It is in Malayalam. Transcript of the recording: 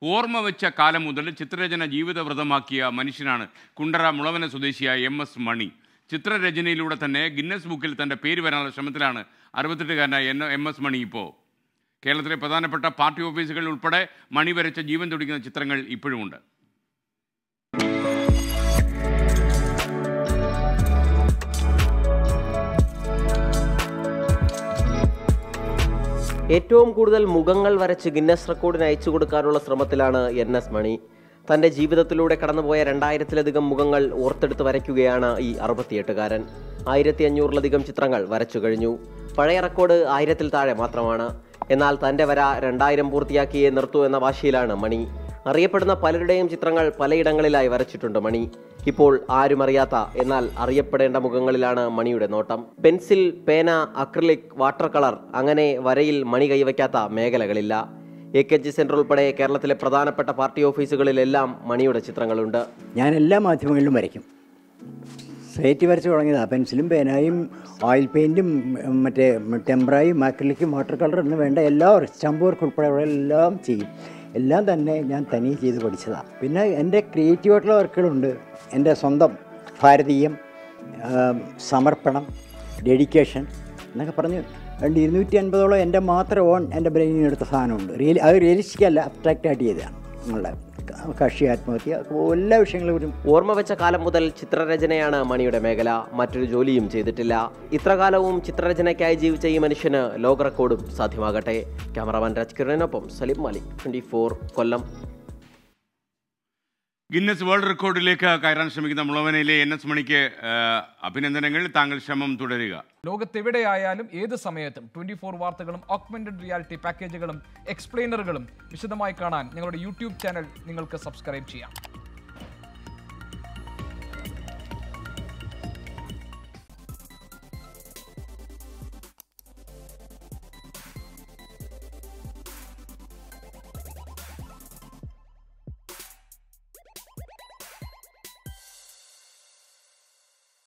ഓർമ്മ വെച്ച കാലം മുതൽ ചിത്രരചന ജീവിതവ്രതമാക്കിയ മനുഷ്യനാണ് കുണ്ടറ മുളവന സ്വദേശിയായ എം എസ് മണി ചിത്രരചനയിലൂടെ തന്നെ ഗിന്നസ് ബുക്കിൽ തൻ്റെ പേര് വരാനുള്ള ശ്രമത്തിലാണ് അറുപത്തെട്ടുകാരനായ എൻ എം എസ് മണി ഇപ്പോൾ കേരളത്തിലെ പ്രധാനപ്പെട്ട പാർട്ടി ഓഫീസുകളിൽ ഉൾപ്പെടെ മണി വരച്ച ജീവൻ തുടിക്കുന്ന ചിത്രങ്ങൾ ഇപ്പോഴുമുണ്ട് ഏറ്റവും കൂടുതൽ മുഖങ്ങൾ വരച്ച് ഗിന്നസ് റെക്കോർഡിന് അയച്ചു കൊടുക്കാനുള്ള ശ്രമത്തിലാണ് എൻ എസ് മണി തന്റെ ജീവിതത്തിലൂടെ കടന്നുപോയ രണ്ടായിരത്തിലധികം മുഖങ്ങൾ ഓർത്തെടുത്ത് വരയ്ക്കുകയാണ് ഈ അറുപത്തിയെട്ടുകാരൻ ആയിരത്തി അഞ്ഞൂറിലധികം ചിത്രങ്ങൾ വരച്ചു കഴിഞ്ഞു പഴയ റെക്കോർഡ് ആയിരത്തിൽ താഴെ മാത്രമാണ് എന്നാൽ തന്റെ വര രണ്ടായിരം പൂർത്തിയാക്കിയേ നിർത്തൂ എന്ന വാശിയിലാണ് മണി അറിയപ്പെടുന്ന പലരുടെയും ചിത്രങ്ങൾ പലയിടങ്ങളിലായി വരച്ചിട്ടുണ്ട് മണി ഇപ്പോൾ ആരും അറിയാത്ത എന്നാൽ അറിയപ്പെടേണ്ട മുഖങ്ങളിലാണ് മണിയുടെ നോട്ടം പെൻസിൽ പേന അക്രിലിക് വാട്ടർ കളർ അങ്ങനെ വരയിൽ മണി കൈവയ്ക്കാത്ത മേഖലകളില്ല എ കെ ജി സെന്റർ ഉൾപ്പെടെ കേരളത്തിലെ പ്രധാനപ്പെട്ട പാർട്ടി ഓഫീസുകളിലെല്ലാം മണിയുടെ ചിത്രങ്ങളുണ്ട് ഞാൻ എല്ലാ മാധ്യമങ്ങളിലും വരയ്ക്കും സ്ലേറ്റ് വരച്ച് തുടങ്ങിയതാണ് പെൻസിലും പേനായും ഓയിൽ പെയിൻറ്റും ഉം, മറ്റേ ടെമ്പറായും അക്രിലിക്കും വാട്ടർ കളർ എന്ന് വേണ്ട എല്ലാ സ്റ്റമ്പ് വർക്ക് ഉൾപ്പെടെ എല്ലാം ചെയ്യും എല്ലാം തന്നെ ഞാൻ തനിയെ ചെയ്ത് പഠിച്ചതാണ് പിന്നെ എൻ്റെ ക്രിയേറ്റീവായിട്ടുള്ള വർക്കുകളുണ്ട് എൻ്റെ സ്വന്തം ഭാരതീയം ആ, സമർപ്പണം ഡെഡിക്കേഷൻ എന്നൊക്കെ പറഞ്ഞ് രണ്ട് ഇരുന്നൂറ്റി അൻപതോളം എൻ്റെ മാത്രം ഓൺ എൻ്റെ ബ്രെയിനിൽ നിന്ന് എടുത്ത സാധനമുണ്ട് റിയൽ അത് റിയലിസ്റ്റിക് അല്ല അബ്സ്ട്രാക്റ്റ് ആയിട്ട് ചെയ്തതാണ് നമ്മളുടെ കക്ഷി ആത്മഹത്യ എല്ലാ വിഷയങ്ങളും ഒരു ഓർമ്മ വെച്ച കാലം മുതൽ ചിത്രരചനയാണ് മണിയുടെ മേഖല മറ്റൊരു ജോലിയും ചെയ്തിട്ടില്ല ഇത്രകാലവും ചിത്രരചനയ്ക്കായി ജീവിച്ച ഈ മനുഷ്യന് ലോക റെക്കോർഡും സാധ്യമാകട്ടെ ക്യാമറാമാൻ രാജ്കിരണിനൊപ്പം Salim Malik twenty Kollam Guinness world റെക്കോർഡിലേക്ക് കയറാൻ ശ്രമിക്കുന്ന മുളവനയിലെ എൻ എസ് മണിക്ക് ആ, അഭിനന്ദനങ്ങൾ താങ്കൾ ശ്രമം തുടരുക ലോകത്തെവിടെയായാലും ഏത് സമയത്തും ട്വന്റി ഫോർ വാർത്തകളും ഓഗ്മെന്റഡ് റിയാലിറ്റി പാക്കേജുകളും എക്സ്പ്ലെയിനറുകളും വിശദമായി കാണാൻ ഞങ്ങളുടെ യൂട്യൂബ് ചാനൽ നിങ്ങൾക്ക് സബ്സ്ക്രൈബ് ചെയ്യാം